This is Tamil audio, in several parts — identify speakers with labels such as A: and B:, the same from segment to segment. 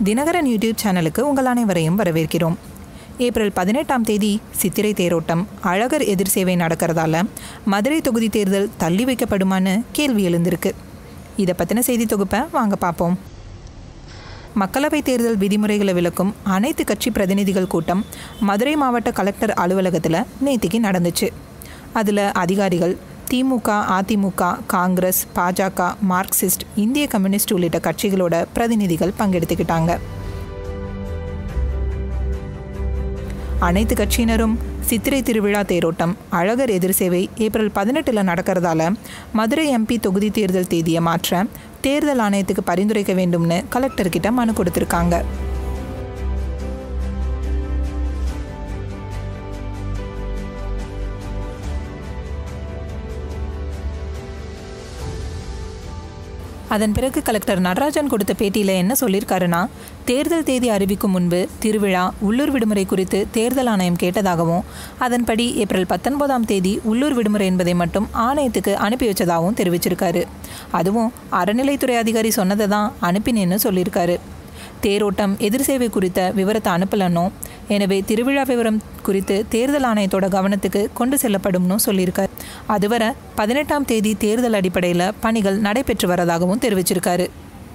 A: தினகரன் யூடியூப் சேனலுக்கு உங்கள் அனைவரையும் வரவேற்கிறோம் ஏப்ரல் பதினெட்டாம் தேதி சித்திரை தேரோட்டம் அழகர் எதிர் சேவை நடக்கிறதால மதுரை தொகுதி தேர்தல் தள்ளி வைக்கப்படுமான்னு கேள்வி எழுந்திருக்கு இதை பற்றின செய்தி தொகுப்பை வாங்க பார்ப்போம் மக்களவைத் தேர்தல் விதிமுறைகளை விளக்கும் அனைத்து கட்சி பிரதிநிதிகள் கூட்டம் மதுரை மாவட்ட கலெக்டர் அலுவலகத்தில் நேத்திக்கு நடந்துச்சு அதில் அதிகாரிகள் திமுக அதிமுக காங்கிரஸ் பாஜக மார்க்சிஸ்ட் இந்திய கம்யூனிஸ்ட் உள்ளிட்ட கட்சிகளோட பிரதிநிதிகள் பங்கெடுத்துக்கிட்டாங்க அனைத்து கட்சியினரும் சித்திரை திருவிழா தேரோட்டம் அழகர் எதிர் சேவை ஏப்ரல் பதினெட்டில் நடக்கிறதால மதுரை எம்பி தொகுதி தேர்தல் தேதியை மாற்ற தேர்தல் ஆணையத்துக்கு பரிந்துரைக்க வேண்டும்னு கலெக்டர்கிட்ட மனு கொடுத்துருக்காங்க அதன் பிறகு கலெக்டர் நடராஜன் கொடுத்த பேட்டியில் என்ன சொல்லியிருக்காருன்னா தேர்தல் தேதி அறிவிக்கும் முன்பு திருவிழா உள்ளூர் விடுமுறை குறித்து தேர்தல் ஆணையம் கேட்டதாகவும் அதன்படி ஏப்ரல் பத்தொன்பதாம் தேதி உள்ளூர் விடுமுறை என்பதை மட்டும் ஆணையத்துக்கு அனுப்பி வச்சதாகவும் தெரிவிச்சிருக்காரு அதுவும் அறநிலைத்துறை அதிகாரி சொன்னதை தான் அனுப்பினேன்னு சொல்லியிருக்காரு தேரோட்டம் எதிர் சேவை குறித்த விவரத்தை அனுப்பலன்னோ எனவே திருவிழா விவரம் குறித்து தேர்தல் ஆணையத்தோட கவனத்துக்கு கொண்டு செல்லப்படும்னு சொல்லியிருக்கார் அதுவரை பதினெட்டாம் தேதி தேர்தல் அடிப்படையில் பணிகள் நடைபெற்று வரதாகவும் தெரிவிச்சிருக்காரு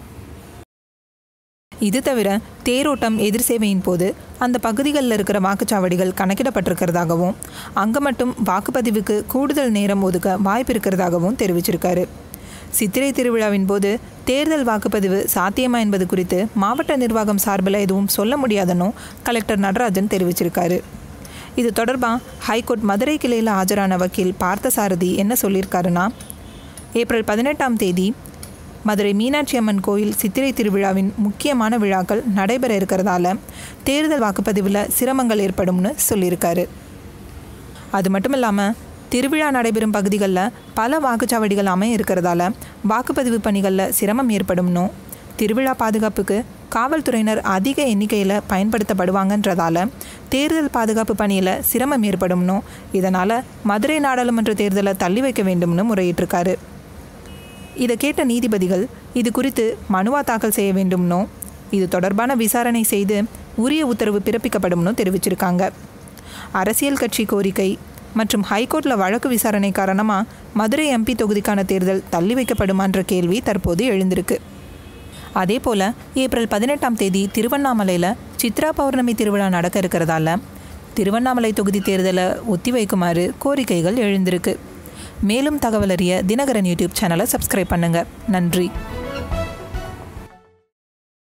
A: இது தவிர தேரோட்டம் எதிர் சேவையின் போது அந்த பகுதிகளில் இருக்கிற வாக்குச்சாவடிகள் கணக்கிடப்பட்டிருக்கிறதாகவும் அங்கே மட்டும் வாக்குப்பதிவுக்கு கூடுதல் நேரம் ஒதுக்க வாய்ப்பு இருக்கிறதாகவும் தெரிவிச்சிருக்காரு சித்திரை திருவிழாவின் போது தேர்தல் வாக்குப்பதிவு சாத்தியமா என்பது குறித்து மாவட்ட நிர்வாகம் சார்பில் எதுவும் சொல்ல முடியாதனும் கலெக்டர் நடராஜன் தெரிவிச்சிருக்காரு இது தொடர்பாக ஹைகோர்ட் மதுரை கிளையில் ஆஜரான வக்கீல் பார்த்தசாரதி என்ன சொல்லியிருக்காருன்னா ஏப்ரல் பதினெட்டாம் தேதி மதுரை மீனாட்சி அம்மன் கோயில் சித்திரை திருவிழாவின் முக்கியமான விழாக்கள் நடைபெற இருக்கிறதால தேர்தல் வாக்குப்பதிவில் சிரமங்கள் ஏற்படும்னு சொல்லியிருக்காரு அது மட்டும் இல்லாமல் திருவிழா நடைபெறும் பகுதிகளில் பல வாக்குச்சாவடிகள் அமைய இருக்கிறதால வாக்குப்பதிவு பணிகளில் சிரமம் ஏற்படும்னும் திருவிழா பாதுகாப்புக்கு காவல்துறையினர் அதிக எண்ணிக்கையில் பயன்படுத்தப்படுவாங்கன்றதால தேர்தல் பாதுகாப்பு பணியில் சிரமம் ஏற்படும்னும் இதனால் மதுரை நாடாளுமன்ற தேர்தலை தள்ளி வைக்க வேண்டும்னு முறையிட்டிருக்காரு இதை கேட்ட நீதிபதிகள் இது குறித்து மனுவா தாக்கல் செய்ய வேண்டும்னோ இது தொடர்பான விசாரணை செய்து உரிய உத்தரவு பிறப்பிக்கப்படும்னு தெரிவிச்சிருக்காங்க அரசியல் கட்சி கோரிக்கை மற்றும் ஹைகோர்ட்டில் வழக்கு விசாரணை காரணமாக மதுரை எம்பி தொகுதிக்கான தேர்தல் தள்ளி வைக்கப்படுமான்ற கேள்வி தற்போது எழுந்திருக்கு அதே போல் ஏப்ரல் பதினெட்டாம் தேதி திருவண்ணாமலையில் சித்ரா பௌர்ணமி திருவிழா நடக்க இருக்கிறதால திருவண்ணாமலை தொகுதி தேர்தலை ஒத்திவைக்குமாறு கோரிக்கைகள் எழுந்திருக்கு மேலும் தகவல் அறிய தினகரன் யூடியூப் சேனலை சப்ஸ்கிரைப் பண்ணுங்கள் நன்றி